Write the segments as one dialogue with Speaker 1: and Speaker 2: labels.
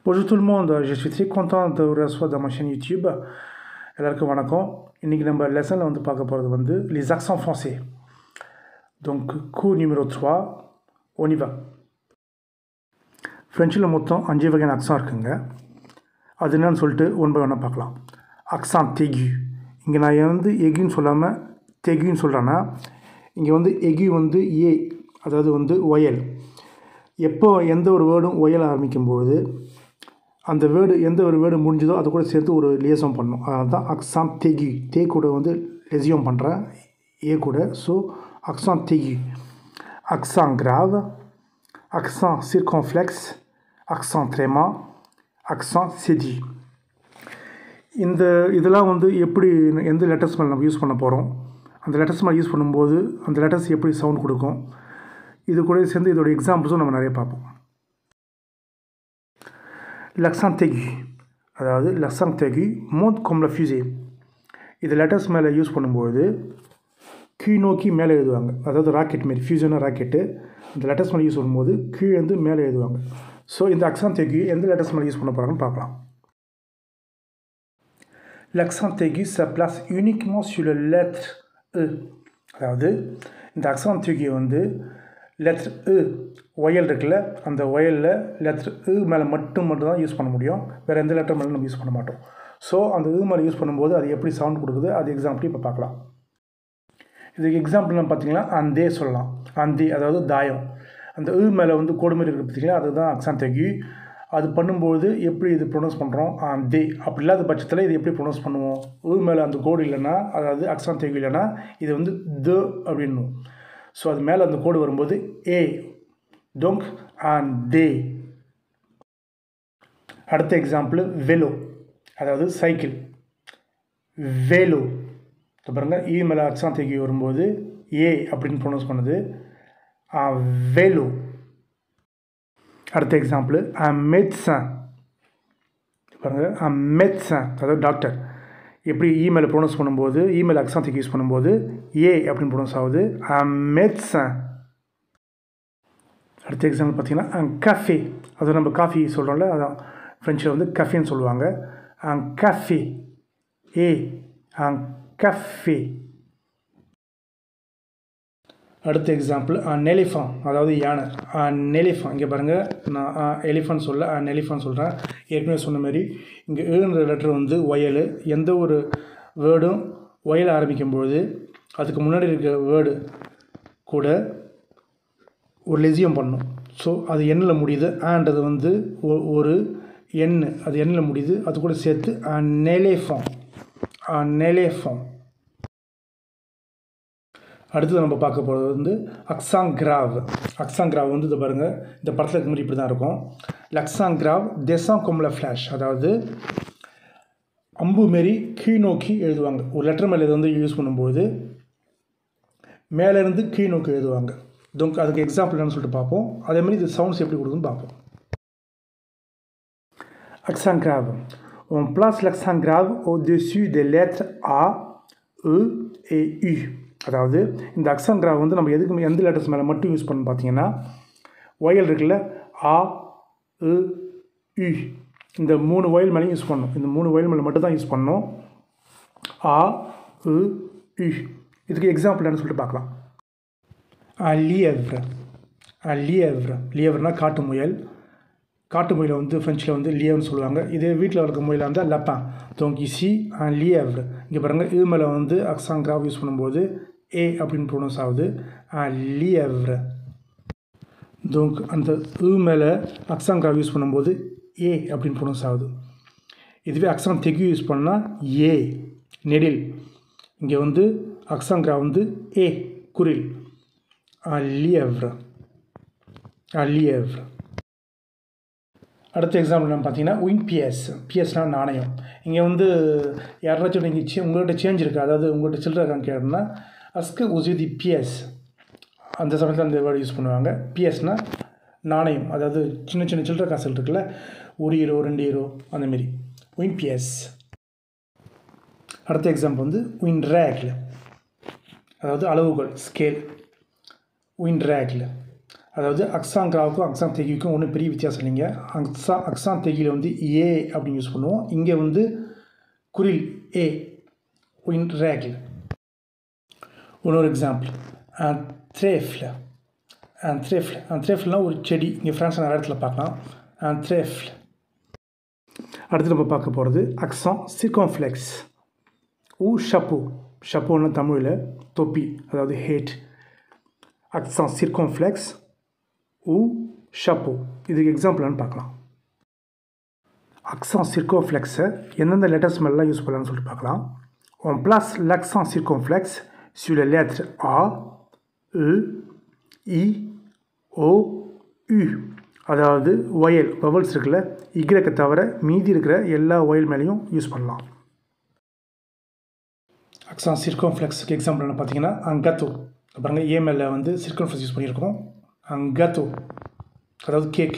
Speaker 1: Bonjour tout le monde, je suis très content de vous recevoir dans ma chaîne YouTube. எல்லாருக்கும் வணக்கம் இன்றைக்கி நம்ம லெசனில் வந்து பார்க்க போகிறது வந்து les accents français donc cours numéro 3 on y va ஃப்ரெஞ்சில் மொத்தம் அஞ்சு வகையான அக்ஸாம் இருக்குங்க அது என்னன்னு சொல்லிட்டு ஒன் பை ஒன்னாக பார்க்கலாம் அக்ஸாம் தெகு இங்கே நான் வந்து எகுன்னு சொல்லாமல் தெகுன்னு சொல்கிறேன்னா இங்கே வந்து எகு வந்து ஏ அதாவது வந்து ஒயல் எப்போ எந்த ஒரு வேர்டும் ஒயல் ஆரம்பிக்கும்போது அந்த வேர்டு எந்த ஒரு வேர்டு முடிஞ்சதோ அது கூட சேர்த்து ஒரு லியசம் பண்ணும் அதனால தான் அக்ஸாம் தெகு தே கூட வந்து லெசியம் பண்ணுறேன் ஏ கூட ஸோ அக்ஸாம் தெகு அக்ஸாம் கிராவ் அக்ஸாம் சிர்கான்ஃப்ளெக்ஸ் அக்ஸாம் ட்ரெமா அக்ஸாம் செடி இந்த இதெல்லாம் வந்து எப்படி எந்த லெட்டர்ஸ் மேலே நம்ம யூஸ் பண்ண போகிறோம் அந்த லெட்டர்ஸ் மேலே யூஸ் பண்ணும்போது அந்த லெட்டர்ஸ் எப்படி சவுண்ட் கொடுக்கும் இது கூட சேர்ந்து இதோட எக்ஸாம்பிள்ஸும் நம்ம நிறைய பார்ப்போம் l'accent aigu அதாவது l'accent aigu monte comme la fusée இது லெட்டர்ஸ் மேலே யூஸ் பண்ணும்போது கீழ் நோக்கி மேலே எழுதுவாங்க அதாவது ராக்கெட் மாரி ஃபியூசனாக ராக்கெட்டு இந்த லெட்டர்ஸ் மேலே யூஸ் பண்ணும்போது கீழேருந்து மேலே எழுதுவாங்க ஸோ இந்த அக்ஸான் தேகி எந்த லெட்டர்ஸ் மேலே யூஸ் பண்ண போகிறாங்கன்னு பார்க்கலாம் l'accent aigu se place uniquement sur le lettre E அதாவது இந்த அக்ஸான் தேகி வந்து லெட்ரு இ ஒயல் இருக்குல்ல அந்த ஒயலில் லெட்ரு இ மேலே மட்டும் மட்டும் தான் யூஸ் பண்ண முடியும் வேறு எந்த லெட்டர் மேலே நம்ம யூஸ் பண்ண மாட்டோம் ஸோ அந்த இ மேலே யூஸ் பண்ணும்போது அது எப்படி சவுண்ட் கொடுக்குது அது எக்ஸாம்பிள் இப்போ பார்க்கலாம் இதுக்கு எக்ஸாம்பிள் நம்ம பார்த்தீங்கன்னா அந்தே சொல்லலாம் அந்தே அதாவது தாயம் அந்த இ மேலே வந்து கோடு மாதிரி இருக்குது பார்த்தீங்களா அதுதான் அக்ஸான் தெகி அது பண்ணும்போது எப்படி இது ப்ரொனவுன்ஸ் பண்ணுறோம் அந்தே அப்படி இல்லாத பட்சத்தில் இது எப்படி ப்ரொனவுன்ஸ் பண்ணுவோம் இ மேலே அந்த கோடு இல்லைன்னா அதாவது அக்ஸான் தெகி இல்லைன்னா இது வந்து த அப்படின்னும் ஸோ அது மேலே அந்த கோடு வரும்போது ஏ டோங்க் அண்ட் தே அடுத்த எக்ஸாம்பிள் வெலோ அதாவது சைக்கிள் வேலோ இப்போ பாருங்கள் இ மேலே அக்ஸான் தேக்கி வரும்போது ஏ அப்படின்னு ப்ரொனவுன்ஸ் பண்ணுது வேலோ அடுத்த எக்ஸாம்பிள் அ மெட்சன் பாருங்கள் அ மெட்சன் அதாவது டாக்டர் எப்படி இமெயில் ப்ரொனவுன்ஸ் பண்ணும்போது இமெயில் அக்ஸாந்திக் யூஸ் பண்ணும்போது ஏ அப்படின்னு ப்ரொனவுன்ஸ் ஆகுது மெட்சன் அடுத்த எக்ஸாம்பிள் பார்த்தீங்கன்னா கஃபே அது நம்ம காஃபி சொல்கிறோம்ல அதான் ஃப்ரெஞ்சில் வந்து கஃபேன்னு சொல்லுவாங்க கஃபே ஏ கஃபே அடுத்த எக்ஸாம்பிள் நெலிஃபான் அதாவது யானை நெலிஃபான் இங்கே பாருங்கள் நான் எலிஃபண்ட் சொல்ல நெலிஃபான் சொல்கிறேன் ஏற்கனவே சொன்ன மாதிரி இங்கே ஏழுன்ற லெட்டர் வந்து ஒயல் எந்த ஒரு வேர்டும் ஒயல் ஆரம்பிக்கும்பொழுது அதுக்கு முன்னாடி இருக்க வேர்டு கூட ஒரு லெசியம் பண்ணும் ஸோ அது எண்ணில் முடியுது ஆன்றது வந்து ஒரு எண் அது எண்ணில் முடியுது அது கூட சேர்த்து நெலேஃபான் நெலேஃபான் அடுத்தது நம்ம பார்க்க போகிறது வந்து அக்ஸாங் கிராவ் அக்ஸாங் கிராவ் வந்து இதை பாருங்கள் இந்த படத்தில் இருக்க மாதிரி இப்படி தான் இருக்கும் லக்ஸாங் கிராவ் தெசாங் கொம்ல ஃப்ளாஷ் அதாவது அம்பு மாரி கீழ் நோக்கி எழுதுவாங்க ஒரு லெட்டர் மேலே இதை வந்து யூஸ் பண்ணும்போது மேலேருந்து கீழ் நோக்கி எழுதுவாங்க donc அதுக்கு எக்ஸாம்பிள் என்னன்னு சொல்லிட்டு பார்ப்போம் அதே மாதிரி இது சவுண்ட்ஸ் எப்படி கொடுக்குதுன்னு பார்ப்போம் accent grave on place l'accent grave au-dessus des lettres A, E et U அதாவது இந்த அக்ஸன் கிராவ் வந்து நம்ம எதுக்கு எந்த லெட்டர்ஸ் மேலே மட்டும் யூஸ் பண்ணணும் பார்த்தீங்கன்னா ஒயல் இருக்குல்ல ஆ இ யு இந்த மூணு ஒயல் மேலேயும் யூஸ் பண்ணணும் இந்த மூணு ஒயல் மேலே மட்டும் தான் யூஸ் பண்ணணும் ஆ இ யு இதுக்கு எக்ஸாம்பிள் என்னன்னு சொல்லிட்டு பார்க்கலாம் லியவ்ர லியவ்ர லியவ்ரனா காட்டு முயல் காட்டு முயலை வந்து ஃப்ரெஞ்சில் வந்து லியவ்னு சொல்லுவாங்க இதே வீட்டில் வளர்க்க முயலாக இருந்தால் லப்பான் donc ici un lièvre இங்கே பாருங்கள் இது மேலே வந்து அக்ஸாங் கிராவ் யூஸ் பண்ணும்போது ஏ அப்படின்னு ப்ரொனவுன்ஸ் ஆகுது un lièvre donc அந்த இ மேலே அக்ஸாங் கிராவ் யூஸ் பண்ணும்போது ஏ அப்படின்னு ப்ரொனவுன்ஸ் ஆகுது இதுவே அக்ஸாங் தெகு யூஸ் பண்ணால் ஏ நெடில் இங்கே வந்து அக்ஸாங் கிராவ் வந்து ஏ குரில் un lièvre un lièvre அடுத்த எக்ஸாம்பிள் நம்ம பார்த்தீங்கன்னா வின் பிஎஸ் பிஎஸ்னால் நாணயம் இங்கே வந்து யாராச்சும் நீங்கள் சே உங்கள்கிட்ட சேஞ்ச் இருக்குது அதாவது உங்கள்கிட்ட சில்லறை இருக்கான்னு கேட்டோம்னா அஸ்கு உசுதி பிஎஸ் அந்த சமயத்தில் அந்த வேர்டு யூஸ் பண்ணுவாங்க பிஎஸ்னால் நாணயம் அதாவது சின்ன சின்ன சில்லறை காசுகள் இருக்குல்ல ஒரு ஹீரோ ரெண்டு ஹீரோ அந்தமாரி வின் பிஎஸ் அடுத்த எக்ஸாம்பிள் வந்து வின் ரேக்ல அதாவது அளவுகோல் ஸ்கேல் வின் ரேக்ல அதாவது அக்ஸான் கிராவுக்கும் அக்ஸான் தெகிக்கும் ஒன்றும் பெரிய வித்தியாசம் இல்லைங்க அக்ஸா அக்ஸான் தெகியில் வந்து ஏ அப்படின்னு யூஸ் பண்ணுவோம் இங்கே வந்து குரில் ஏ இன் ரேகில் இன்னொரு எக்ஸாம்பிள் த்ரேஃபில் த்ரேஃபில் த்ரேஃபில்னால் ஒரு செடி இங்கே ஃப்ரான்ஸ் நிறைய இடத்துல பார்க்கலாம் த்ரேஃபில் அடுத்து நம்ம பார்க்க போகிறது அக்ஸான் சிர்கான்ஃப்ளெக்ஸ் ஊ ஷப்போ ஷப்போன்னா தமிழில் தொப்பி அதாவது ஹேட் அக்ஸான் சிர்கான்ஃப்ளெக்ஸ் ஊ ஷப்போ இதுக்கு எக்ஸாம்பிள்னு பார்க்கலாம் அக்ஸான் சிர்கோஃப்ளெக்ஸை எந்தெந்த லெட்டர்ஸ் மேலாம் யூஸ் பண்ணலாம்னு சொல்லிட்டு பார்க்கலாம் on place l'accent circonflexe sur les lettres A, E, I, O, U அதாவது ஒயல் வவல்ஸ் இருக்குல்ல இக்ரக்க தவிர மீதி இருக்கிற எல்லா ஒயல் மேலேயும் யூஸ் பண்ணலாம் அக்ஸான் சிர்கோஃப்ளெக்ஸுக்கு எக்ஸாம்பிள் என்ன பார்த்தீங்கன்னா அங்கத்தோ பாருங்க ஏ மேலே வந்து சிர்கோஃப்ளெக்ஸ் யூஸ் பண்ணியிருக்கோம் அங்கத்தோ அதாவது கேக்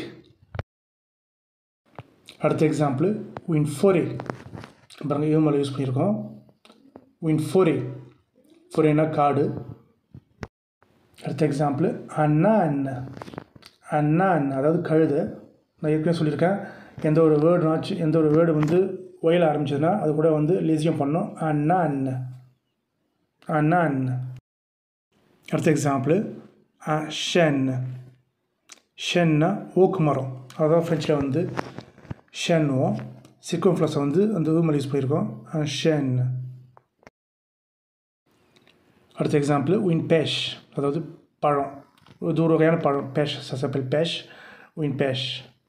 Speaker 1: அடுத்த எக்ஸாம்பிள் வின் ஃபோரே பாருங்க ஏ மேலே யூஸ் பண்ணியிருக்கோம் வின் ஃபோரே ஃபோரேனா காடு அடுத்த எக்ஸாம்பிள் அண்ணா அண்ணன் அண்ணா அண்ணன் அதாவது கழுதை நான் ஏற்கனவே சொல்லியிருக்கேன் எந்த ஒரு வேர்டுனாச்சு எந்த ஒரு வேர்டு வந்து ஒயில் ஆரம்பிச்சதுன்னா அது கூட வந்து லேசியம் பண்ணோம் அண்ணா அண்ணன் அண்ணா அண்ணன் அடுத்த எக்ஸாம்பிள் ஷென் ஷென்னா ஓக்கு மரம் அதான் ஃப்ரெஞ்சில் வந்து ஷென்னுவோம் சிக்கோன் ஃப்ளஸை வந்து அந்த ஊமல் யூஸ் பண்ணியிருக்கோம் ஷென் அடுத்த எக்ஸாம்பிள் வின் பேஷ் அதாவது பழம் இது ஒரு வகையான பழம் பேஷ் சசப்பில் பேஷ் வின் பேஷ்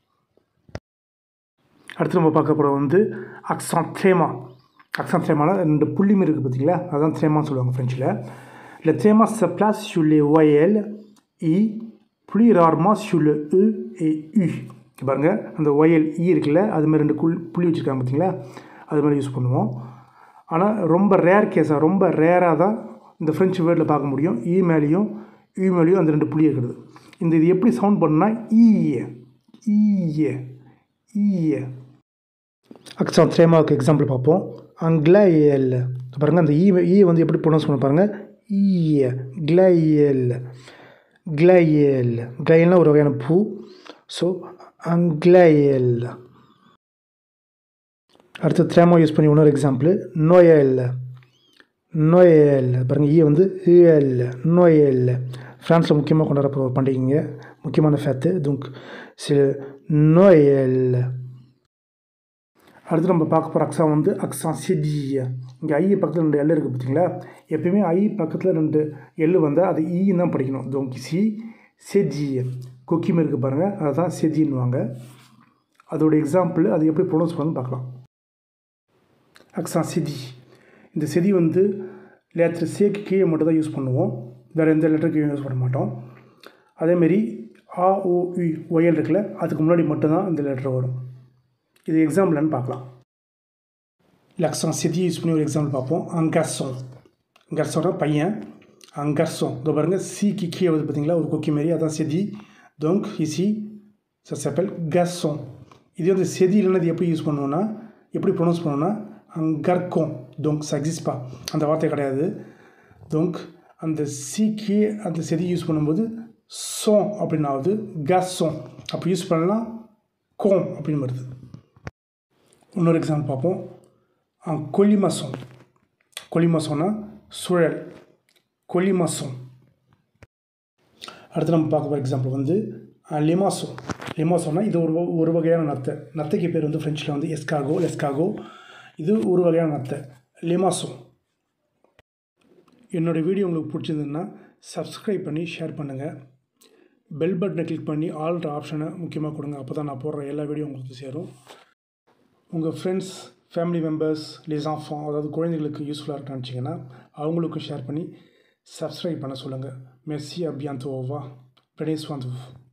Speaker 1: அடுத்து நம்ம பார்க்க போகிறது வந்து அக்ஸான் த்ரேமா அக்ஸான் த்ரேமானா ரெண்டு புள்ளி மாரி இருக்குது பார்த்தீங்களா அதுதான் த்ரேமான்னு சொல்லுவாங்க ஃப்ரெஞ்சில் Le tréma se place sur les voyelles I, plus rarement sur le E et U. பாருங்க அந்த ஒயல் இ இருக்குல்ல அது மாதிரி ரெண்டு குள் புள்ளி வச்சுருக்காங்க பார்த்தீங்களா அது மாதிரி யூஸ் பண்ணுவோம் ஆனால் ரொம்ப ரேர் கேஸாக ரொம்ப ரேராக தான் இந்த ஃப்ரெஞ்சு வேர்டில் பார்க்க முடியும் இ மேலேயும் யூ மேலேயும் அந்த ரெண்டு புள்ளி இருக்குது இந்த இது எப்படி சவுண்ட் பண்ணுன்னா ஈய ஈய ஈய அக்ஸான் த்ரேமாவுக்கு எக்ஸாம்பிள் பார்ப்போம் அங்க்ளையல் பாருங்கள் அந்த ஈ ஈ வந்து எப்படி ப்ரொனவுன்ஸ் பண்ண பாருங்கள் ஈய கிளையல் கிளையல் கிளையல்னால் ஒரு வகையான பூ ஸோ அங்க்ளையல் அடுத்து த்ரேமா யூஸ் பண்ணி இன்னொரு எக்ஸாம்பிள் நோயல் நோயல் பாருங்கள் ஈ வந்து இஎல் நோயல் ஃப்ரான்ஸில் முக்கியமாக கொண்டாடப்படுற ஒரு பண்டிகைங்க முக்கியமான ஃபேத்து துங்க் சில நோயல் அடுத்து நம்ம பார்க்க போகிற அக்ஸான் வந்து அக்ஸான் சிடிய இங்கே ஐ பக்கத்தில் ரெண்டு எல் இருக்குது பார்த்தீங்களா எப்பயுமே ஐ பக்கத்தில் ரெண்டு எல் வந்தால் அது ஈன்னு தான் படிக்கணும் donc சி செஜிய கொக்கிமே இருக்குது பாருங்கள் அதுதான் செஜின்னுவாங்க அதோட எக்ஸாம்பிள் அது எப்படி ப்ரொனவுன்ஸ் பண்ணு பார்க்கலாம் அக்ஸான் செதி இந்த செதி வந்து லேட்டர் சேக்கு கீழே மட்டும் தான் யூஸ் பண்ணுவோம் வேறு எந்த லெட்டருக்கு யூஸ் பண்ண மாட்டோம் அதேமாரி ஆ ஓ யு ஒயல் இருக்குல்ல அதுக்கு முன்னாடி மட்டும்தான் இந்த லெட்டர் வரும் இது எக்ஸாம்பிள்னு பார்க்கலாம் லக்ஸான் செதி யூஸ் பண்ணி ஒரு எக்ஸாம்பிள் பார்ப்போம் அங்கர்சோன் கர்சோனா பையன் அங்கர்சோன் இதோ பாருங்கள் சிக்கு கீழே வந்து பார்த்தீங்களா ஒரு கொக்கி மாரி அதான் செதி donc ici ça s'appelle garçon இது வந்து செதி இல்லைன்னா இது எப்படி யூஸ் பண்ணுவோன்னா எப்படி ப்ரொனவுன்ஸ் பண்ணுவோன்னா அங்கர்கோன் donc ça existe pas அந்த வார்த்தை கிடையாது donc அந்த சிக்கு அந்த செதி யூஸ் பண்ணும்போது சோன் அப்படின்னு ஆகுது கர்சோன் அப்போ யூஸ் பண்ணலாம் கோம் அப்படின்னு வருது இன்னொரு எக்ஸாம்பிள் பார்ப்போம் கொல்லிமசம் கொல்லிமசம்னா சுழல் கொல்லிமசம் அடுத்து நம்ம பார்க்க போகிற எக்ஸாம்பிள் வந்து லெமாசோ லெமாசோனா இது ஒரு வ- ஒரு வகையான நத்தை நத்தைக்கு பேர் வந்து ஃப்ரெஞ்சில் வந்து எஸ்காகோ லெஸ்காகோ இது ஒரு வகையான நத்தை லெமாசோ என்னோடய வீடியோ உங்களுக்கு பிடிச்சிருந்ததுன்னா சப்ஸ்கிரைப் பண்ணி ஷேர் பண்ணுங்கள் பெல் பட்டனை கிளிக் பண்ணி ஆல்ற ஆப்ஷனை முக்கியமாக கொடுங்க அப்போ தான் நான் போடுற எல்லா வீடியோ உங்களுக்கு சேரும் உங்கள் ஃப்ரெண்ட்ஸ் ஃபேமிலி மெம்பர்ஸ் லிஸ் ஆஃபம் அதாவது குழந்தைகளுக்கு யூஸ்ஃபுல்லாக இருக்குன்னு நினச்சிங்கன்னா அவங்களுக்கும் ஷேர் பண்ணி சப்ஸ்கிரைப் பண்ண சொல்லுங்கள் மெர்சி அபியாந்தோவா பிரணேஸ்வாந்தோவ்